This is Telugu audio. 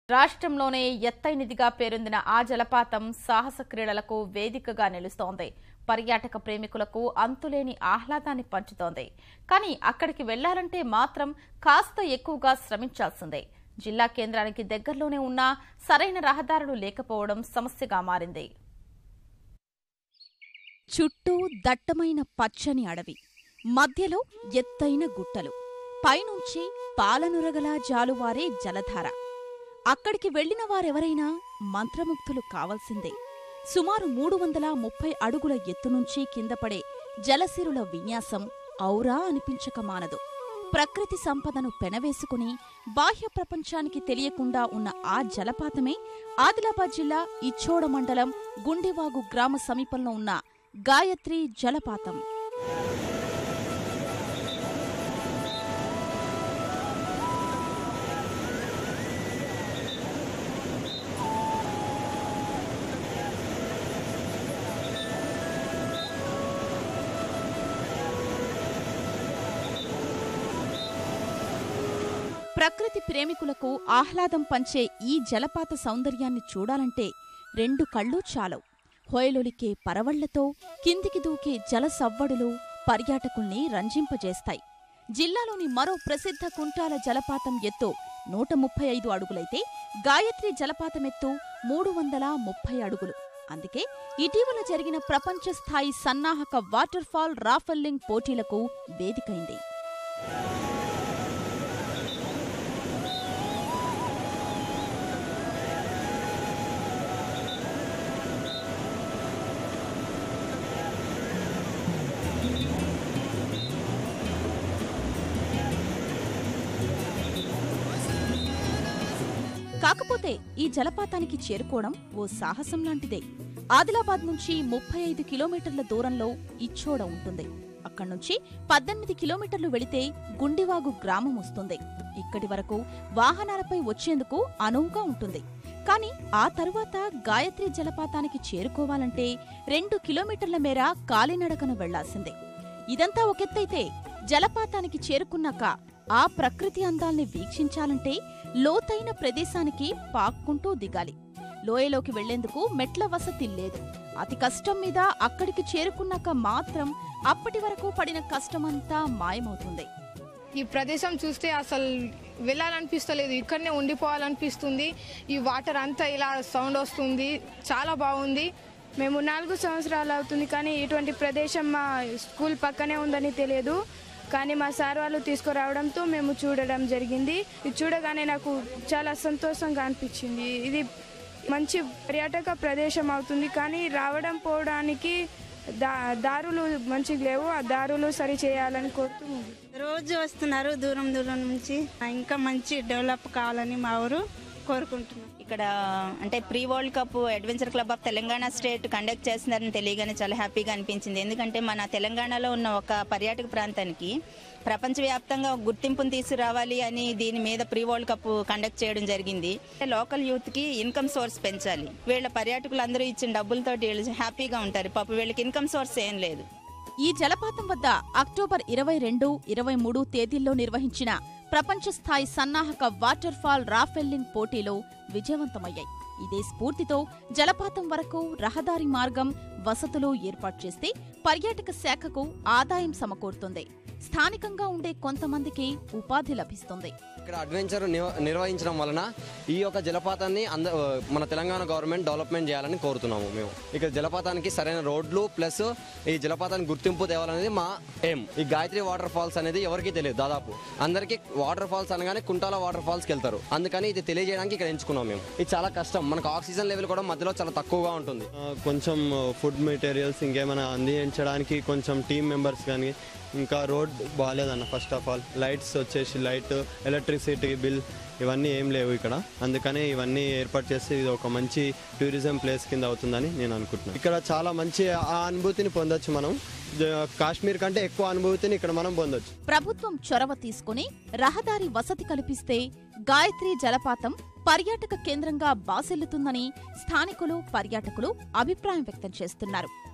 రాష్ట్రంలోనే ఎత్తైనదిగా పేరొందిన ఆ జలపాతం సాహస క్రీడలకు వేదికగా నిలుస్తోంది పర్యాటక ప్రేమికులకు అంతులేని ఆహ్లాదాన్ని పంచుతోంది కానీ అక్కడికి వెళ్లాలంటే మాత్రం కాస్త ఎక్కువగా శ్రమించాల్సిందే జిల్లా కేంద్రానికి దగ్గరలోనే ఉన్నా సరైన రహదారులు లేకపోవడం సమస్యగా మారింది చుట్టూ దట్టమైన పచ్చని అడవి మధ్యలో ఎత్తైన గుట్టలు పైనుంచి పాలనురగలా జాలువారే జలధార అక్కడికి వెళ్లిన వారెవరైనా మంత్రముగ్ధులు కావాల్సిందే సుమారు మూడు వందల ముప్పై అడుగుల ఎత్తునుంచి కిందపడే జలసిరుల విన్యాసం ఔరా అనిపించక మానదు ప్రకృతి సంపదను పెనవేసుకుని బాహ్య ప్రపంచానికి తెలియకుండా ఉన్న ఆ జలపాతమే ఆదిలాబాద్ జిల్లా ఇచ్చోడ మండలం గుండెవాగు గ్రామ సమీపంలో ఉన్న గాయత్రి జలపాతం ప్రకృతి ప్రేమికులకు ఆహ్లాదం పంచే ఈ జలపాత సౌందర్యాన్ని చూడాలంటే రెండు కళ్ళు చాలవు హొయలొలికే పరవళ్లతో కిందికి దూకే జల సవ్వడులు పర్యాటకుల్ని రంజింపజేస్తాయి జిల్లాలోని మరో ప్రసిద్ధ కుంటాల జలపాతం ఎత్తు నూట ముప్పై ఐదు అడుగులైతే గాయత్రి జలపాతం ఎత్తు మూడు వందల ముప్పై అడుగులు అందుకే ఇటీవల జరిగిన ప్రపంచ స్థాయి సన్నాహక వాటర్ఫాల్ రాఫెల్లింగ్ పోటీలకు వేదికైంది కాకపోతే ఈ జలపాతానికి చేరుకోవడం ఓ సాహసం లాంటిదే ఆదిలాబాద్ నుంచి ముప్పై ఐదు కిలోమీటర్ల దూరంలో ఇచ్చోడ ఉంటుంది అక్కడ్నుంచి పద్దెనిమిది కిలోమీటర్లు వెళితే గుండివాగు గ్రామం వస్తుంది ఇక్కడి వరకు వాహనాలపై వచ్చేందుకు అనువుగా ఉంటుంది కానీ ఆ తరువాత గాయత్రి జలపాతానికి చేరుకోవాలంటే రెండు కిలోమీటర్ల మేర కాలినడకన వెళ్లాల్సిందే ఇదంతా ఒకెత్తైతే జలపాతానికి చేరుకున్నాక ఆ ప్రకృతి అందాల్ని వీక్షించాలంటే లోతైన ప్రదేశానికి పాక్కుంటూ దిగాలి లోయలోకి వెళ్లేందుకు మెట్ల వసతి లేదు అతి కష్టం మీద అక్కడికి చేరుకున్నాక మాత్రం అప్పటి వరకు పడిన కష్టమంతా మాయమవుతుంది ఈ ప్రదేశం చూస్తే అసలు వెళ్ళాలనిపిస్తలేదు ఇక్కడనే ఉండిపోవాలనిపిస్తుంది ఈ వాటర్ అంతా ఇలా సౌండ్ వస్తుంది చాలా బాగుంది మేము నాలుగు సంవత్సరాలు అవుతుంది కానీ ఇటువంటి ప్రదేశం మా స్కూల్ పక్కనే ఉందని తెలియదు కానీ మా సార్ వాళ్ళు తీసుకురావడంతో మేము చూడడం జరిగింది ఇది చూడగానే నాకు చాలా సంతోషంగా అనిపించింది ఇది మంచి పర్యాటక ప్రదేశం అవుతుంది కానీ రావడం పోవడానికి దా దారులు మంచిగా లేవు ఆ దారులు సరి చేయాలని కోరుతూ రోజు వస్తున్నారు దూరం దూరం నుంచి ఇంకా మంచి డెవలప్ కావాలని మా ఊరు కోరుకుంటున్నాం ఇక్కడ అంటే pre world cup adventure club of Telangana state conduct చేస్తున్నారని తెలియగానే చాలా హ్యాపీగా అనిపించింది ఎందుకంటే మన తెలంగాణలో ఉన్న ఒక పర్యాటక ప్రాంతానికి ప్రపంచవ్యాప్తంగా ఒక గుర్తింపును తీసుకురావాలి అని దీని మీద ప్రీ వరల్డ్ కప్ కండక్ట్ చేయడం జరిగింది లోకల్ యూత్ కి ఇన్కమ్ సోర్స్ పెంచాలి వీళ్ళ పర్యాటకులు అందరూ ఇచ్చిన డబ్బులతో వీళ్ళు హ్యాపీగా ఉంటారు పాప వీళ్ళకి ఇన్కమ్ సోర్స్ ఏం లేదు ఈ జలపాతం వద్ద అక్టోబర్ ఇరవై రెండు ఇరవై మూడు తేదీల్లో నిర్వహించిన ప్రపంచ స్థాయి సన్నాహక వాటర్ఫాల్ రాఫెల్లింగ్ పోటీలు విజయవంతమయ్యాయి ఇదే స్ఫూర్తితో జలపాతం వరకు రహదారి మార్గం వసతులు ఏర్పాటు చేస్తే పర్యాటక శాఖకు ఆదాయం సమకూరుతుంది స్థానికంగా ఉండే కొంతమందికి ఉపాధి లభిస్తుంది ఇక్కడ అడ్వెంచర్ నివ- నిర్వహించడం వలన ఈ యొక్క జలపాతాన్ని అంద మన తెలంగాణ గవర్నమెంట్ డెవలప్మెంట్ చేయాలని కోరుతున్నాము మేము ఇక్కడ జలపాతానికి సరైన రోడ్లు ప్లస్ ఈ జలపాతానికి గుర్తింపు తేవాలనేది మా ఎయిమ్ ఈ గాయత్రి వాటర్ ఫాల్స్ అనేది ఎవరికీ తెలియదు దాదాపు అందరికీ వాటర్ ఫాల్స్ అనగానే కుంటాల వాటర్ ఫాల్స్కి వెళ్తారు అందుకని ఇది తెలియజేయడానికి ఇక్కడ ఎంచుకున్నాం మేము ఇది చాలా కష్టం మనకు ఆక్సిజన్ లెవెల్ కూడా మధ్యలో చాలా తక్కువగా ఉంటుంది ఆ, కొంచెం ఫుడ్ మెటీరియల్స్ ఇంకేమైనా అందించడానికి కొంచెం టీమ్ మెంబర్స్ కానీ ఇంకా రోడ్ బాగాలేదన్న ఫస్ట్ ఆఫ్ ఆల్ లైట్స్ వచ్చేసి లైట్ ఎలక్ట్రిసిటీ బిల్ ఇవన్నీ ఏం లేవు ఇక్కడ అందుకనే ఇవన్నీ ఏర్పాటు చేస్తే ఇది ఒక మంచి టూరిజం ప్లేస్ కింద అవుతుందని నేను అనుకుంటున్నాను ఇక్కడ చాలా మంచి ఆ అనుభూతిని పొందొచ్చు మనం జ- కాశ్మీర్ కంటే ఎక్కువ అనుభూతిని ఇక్కడ మనం పొందొచ్చు ప్రభుత్వం చొరవ తీసుకుని రహదారి వసతి కల్పిస్తే గాయత్రి జలపాతం పర్యాటక కేంద్రంగా బాసెల్లుతుందని స్థానికులు పర్యాటకులు అభిప్రాయం వ్యక్తం చేస్తున్నారు